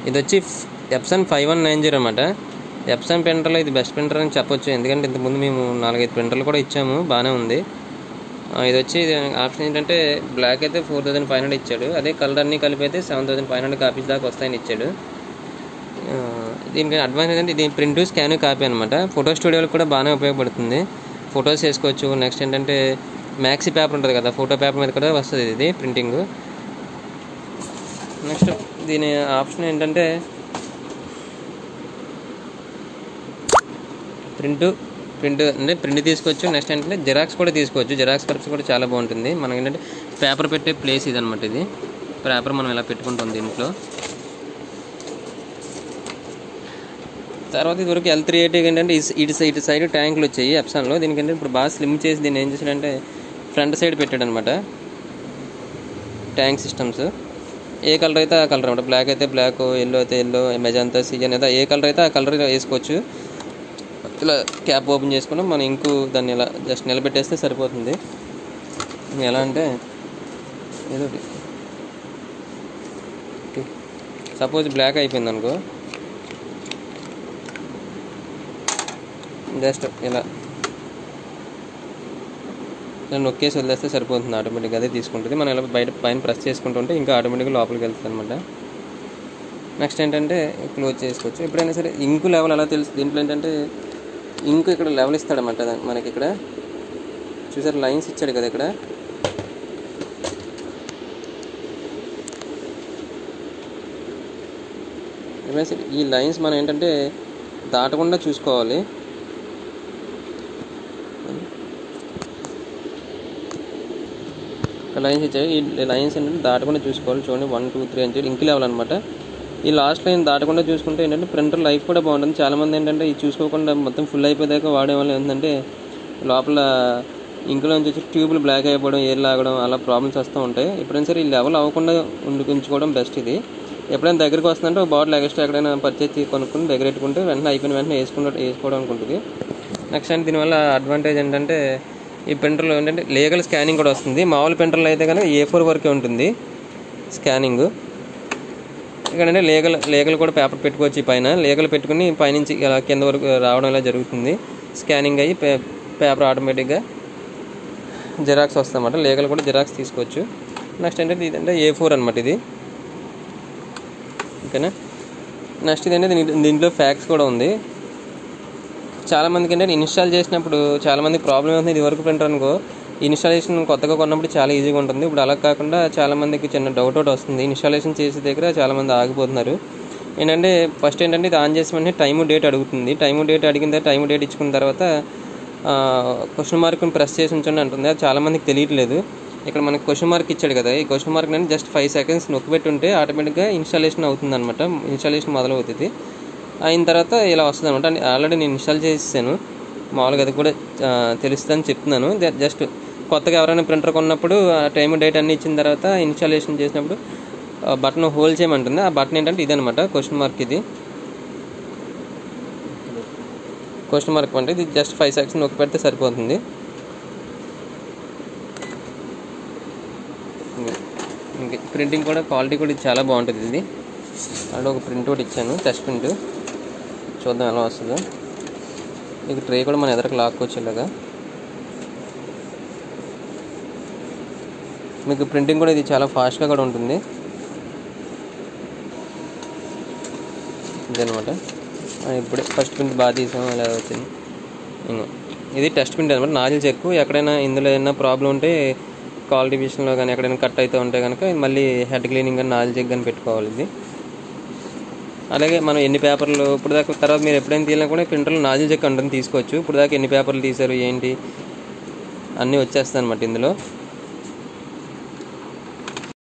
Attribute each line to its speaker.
Speaker 1: ఇది వచ్చి Epson five one nine zero అనమాట ఎప్సన్ ప్రింటర్లో ఇది బెస్ట్ ప్రింటర్ అని చెప్పొచ్చు ఎందుకంటే ఇంతకుముందు మేము నాలుగైదు ప్రింటర్లు కూడా ఇచ్చాము బాగానే ఉంది ఆ, ఇది వచ్చి ఇది ఆప్షన్ ఏంటంటే బ్లాక్ అయితే ఫోర్ థౌసండ్ ఫైవ్ హండ్రెడ్ ఇచ్చాడు అదే కలర్ అన్ని కలిపి అయితే seven thousand five hundred copies దాకా వస్తాయని ఇచ్చాడు ఆ, దీనికి అడ్వాన్స్ ఏంటంటే ఇది ప్రింట్ స్కాన్ కాపీ అనమాట ఫోటో స్టూడియోలకు కూడా బాగానే ఉపయోగపడుతుంది ఫొటోస్ వేసుకోవచ్చు నెక్స్ట్ ఏంటంటే మ్యాక్సీ పేపర్ ఉంటుంది కదా ఫోటో పేపర్ మీద కూడా వస్తుంది ఇది ప్రింటింగ్ నెక్స్ట్ దీని ఆప్షన్ ఏంటంటే ప్రింట్ ప్రింట్ అంటే ప్రింట్ తీసుకోవచ్చు నెక్స్ట్ ఏంటంటే జిరాక్స్ కూడా తీసుకోవచ్చు జిరాక్స్ పర్పస్ కూడా చాలా బాగుంటుంది మనకి ఏంటంటే పేపర్ పెట్టే ప్లేస్ ఇది అనమాట ఇది పేపర్ మనం ఇలా పెట్టుకుంటాం దీంట్లో తర్వాత ఇదివరకు ఎల్ త్రీ ఎయిటీ ఏంటంటే ఇస్- ఇటు సైడ్ ఇటు సైడ్ ట్యాంకులు వచ్చాయి ఎప్సాన్లో దీనికి ఏంటంటే ఇప్పుడు బాగా స్లిమ్ చేసి దీన్ని ఏం చేశాడంటే ఫ్రంట్ సైడ్ పెట్టాడు అనమాట ట్యాంక్ సిస్టమ్స్ ఏ కలర్ అయితే ఆ కలర్ అనమాట బ్లాక్ అయితే బ్లాక్ ఎల్లో అయితే ఎల్లో మెజంతా సిజన్ అయితే ఏ కలర్ అయితే ఆ కలర్ వేసుకోవచ్చు ఇలా క్యాప్ ఓపెన్ చేసుకుని మనం ఇంకు దాన్ని ఇలా జస్ట్ నిలబెట్టేస్తే సరిపోతుంది ఎలా అంటే ఏదో సపోజ్ బ్లాక్ అయిపోయింది అనుకో జస్ట్ ఇలా ఇలా నొక్కేసి వదిలేస్తే సరిపోతుంది ఆటోమేటిక్గా అదే తీసుకుంటుంది మనం ఇలా బయట పైన ప్రెస్ చేసుకుంటుంటే ఇంకా ఆటోమేటిక్గా లోపలికి వెళ్తుంది అనమాట నెక్స్ట్ ఏంటంటే క్లోజ్ చేసుకోవచ్చు ఎప్పుడైనా సరే ఇంకు లెవెల్ ఎలా తెలుసు దీంట్లో ఏంటంటే ఇంకు ఇక్కడ లెవెల్ ఇస్తాడనమాట దా- మనకి ఇక్కడ చూసారు లైన్స్ ఇచ్చాడు కదా ఇక్కడ ఎప్పుడైనా సరే ఈ లైన్స్ మనం ఏంటంటే దాటకుండా చూసుకోవాలి ఇక్కడ లైన్స్ ఇచ్చాయి ఈ లైన్స్ ఏంటంటే దాటకుండా చూసుకోవాలి చూడండి వన్ టూ త్రీ అని చెప్పి ఇంక్ లెవెల్ అనమాట ఈ లాస్ట్ లైన్ దాటకుండా చూసుకుంటే ఏంటంటే ప్రింటర్ లైఫ్ కూడా బాగుంటుంది చాలా మంది ఏంటంటే ఇది చూసుకోకుండా మొత్తం ఫుల్ అయిపోయాక వాడే వాళ్ళు ఏంటంటే లోపల ఇంకులోంచి వచ్చి ట్యూబ్లు బ్లాక్ అయిపోవడం ఎయిర్ లాగడం అలా ప్రాబ్లమ్స్ వస్తూ ఉంటాయి ఎప్పుడైనా సరే ఈ లెవెల్ అవ్వకుండా ఉండి ఉంచుకోవడం బెస్ట్ ఇది ఎప్పుడైనా దగ్గరికి వస్తుందంటే ఒక బాటిల్ ఎక్స్ట్రా ఎక్కడైనా పర్చేజ్ కొనుక్కుని దగ్గర పెట్టుకుంటే వెంటనే అయిపోయిన వెంటనే వేసుకుంటే వేసుకోవడానికి ఉంటుంది నెక్స్ట్ అంటే దీనివల్ల అడ్వాంటేజ్ ఏంటంటే ఈ ప్రింటర్లో ఏంటంటే లీగల్ స్కానింగ్ కూడా వస్తుంది మామూలు ప్రింటర్లో అయితే కనుక ఏ ఫోర్ వరకే ఉంటుంది స్కానింగ్ ఇక్కడంటే లీగల్ లీగల్ కూడా పేపర్ పెట్టుకోవచ్చు ఈ పైన లీగల్ పెట్టుకుని పైనుంచి ఇలా కింద వరకు రావడం ఇలా జరుగుతుంది స్కానింగ్ అయ్యి పే పేపర్ ఆటోమేటిక్గా జిరాక్స్ వస్తుందన్నమాట లీగల్ కూడా జిరాక్స్ తీసుకోవచ్చు నెక్స్ట్ ఏంటంటే ఇదంటే ఏ ఫోర్ అనమాట ఇది ఓకేనా నెక్స్ట్ ఇదంటే దీని దీంట్లో ఫ్యాక్స్ కూడా ఉంది చాలా మందికి ఏంటంటే ఇన్స్టాల్ చేసినప్పుడు చాలా మంది ప్రాబ్లం అవుతుంది ఇది వరకు ప్రింటర్ అనుకో ఇన్స్టాలేషన్ కొత్తగా కొన్నప్పుడు చాలా ఈజీగా ఉంటుంది ఇప్పుడు అలా కాకుండా చాలా మందికి చిన్న డౌట్ అవుట్ వస్తుంది ఇన్స్టాలేషన్ చేసే దగ్గర చాలా మంది ఆగిపోతున్నారు ఏంటంటే ఫస్ట్ ఏంటంటే ఇది ఆన్ చేసిన వెంటనే టైము డేట్ అడుగుతుంది టైము డేట్ అడిగిన తర్వాత టైము డేట్ ఇచ్చుకున్న తర్వాత క్వశ్చన్ మార్క్ని ప్రెస్ చేసి ఉంచండి అంటుంది అది చాలా మందికి తెలియట్లేదు ఇక్కడ మనకి క్వశ్చన్ మార్క్ ఇచ్చాడు కదా ఈ క్వశ్చన్ మార్క్ నేను జస్ట్ ఫైవ్ సెకండ్స్ నొక్కిపెట్టి ఉంటే ఆటోమేటిక్గా ఇన్స్టాలేషన్ అవుతుంది అనమాట ఇన్స్టాలేషన్ మొదలవుతుంది అయిన తర్వాత ఇలా వస్తుంది అనమాట ఆల్రెడీ నేను ఇన్స్టాల్ చేసేసాను మామూలుగా అది కూడా ఆ, తెలుస్తుందని చెప్తున్నాను ద- జస్ట్ కొత్తగా ఎవరైనా ప్రింటర్ కొన్నప్పుడు ఆ టైం డేట్ అన్ని ఇచ్చిన తర్వాత ఇన్స్టాలేషన్ చేసినప్పుడు బటన్ హోల్డ్ చేయమంటుంది ఆ బటన్ ఏంటంటే ఇదనమాట క్వశ్చన్ మార్క్ ఇది క్వశ్చన్ మార్క్ అంటే ఇది జస్ట్ ఫైవ్ సెకండ్స్ నొక్కి పెడితే సరిపోతుంది ఇంకా ప్రింటింగ్ కూడా క్వాలిటీ కూడా ఇది చాలా బాగుంటుంది ఇది అంటే ఒక ప్రింట్ ఒకటి ఇచ్చాను టెస్ట్ ప్రింట్ చూద్దాం ఎలా వస్తుందో మీకు ట్రే కూడా మన ఎదురుకు లాక్కోవచ్చు ఇలాగా మీకు ప్రింటింగ్ కూడా ఇది చాలా ఫాస్ట్గా కూడా ఉంటుంది ఇదనమాట ఇప్పుడే ఫస్ట్ ప్రింట్ బాగా తీసాము ఇలా వచ్చింది ఇంకో. ఇది టెస్ట్ ప్రింట్ అనమాట నాజిల్ చెక్కు ఎక్కడైనా ఇందులో ఏదైనా ప్రాబ్లం ఉంటే క్వాలిటీ విషయంలో కానీ ఎక్కడైనా కట్ అవుతూ ఉంటే కనుక మళ్ళీ హెడ్ క్లీనింగ్ కానీ నాజిల్ చెక్ కానీ పెట్టుకోవాలి ఇది అలాగే మనం ఎన్ని పేపర్లు ఇప్పుడు దాకా తర్వాత మీరు ఎప్పుడైనా తీయాలన్నా కూడా ప్రింటర్లో నాజిల్ చెక్ ఉంటుంది తీసుకోవచ్చు ఇప్పుడు దాకా ఎన్ని పేపర్లు తీశారు ఏంటి అన్నీ వచ్చేస్తాయి అనమాట ఇందులో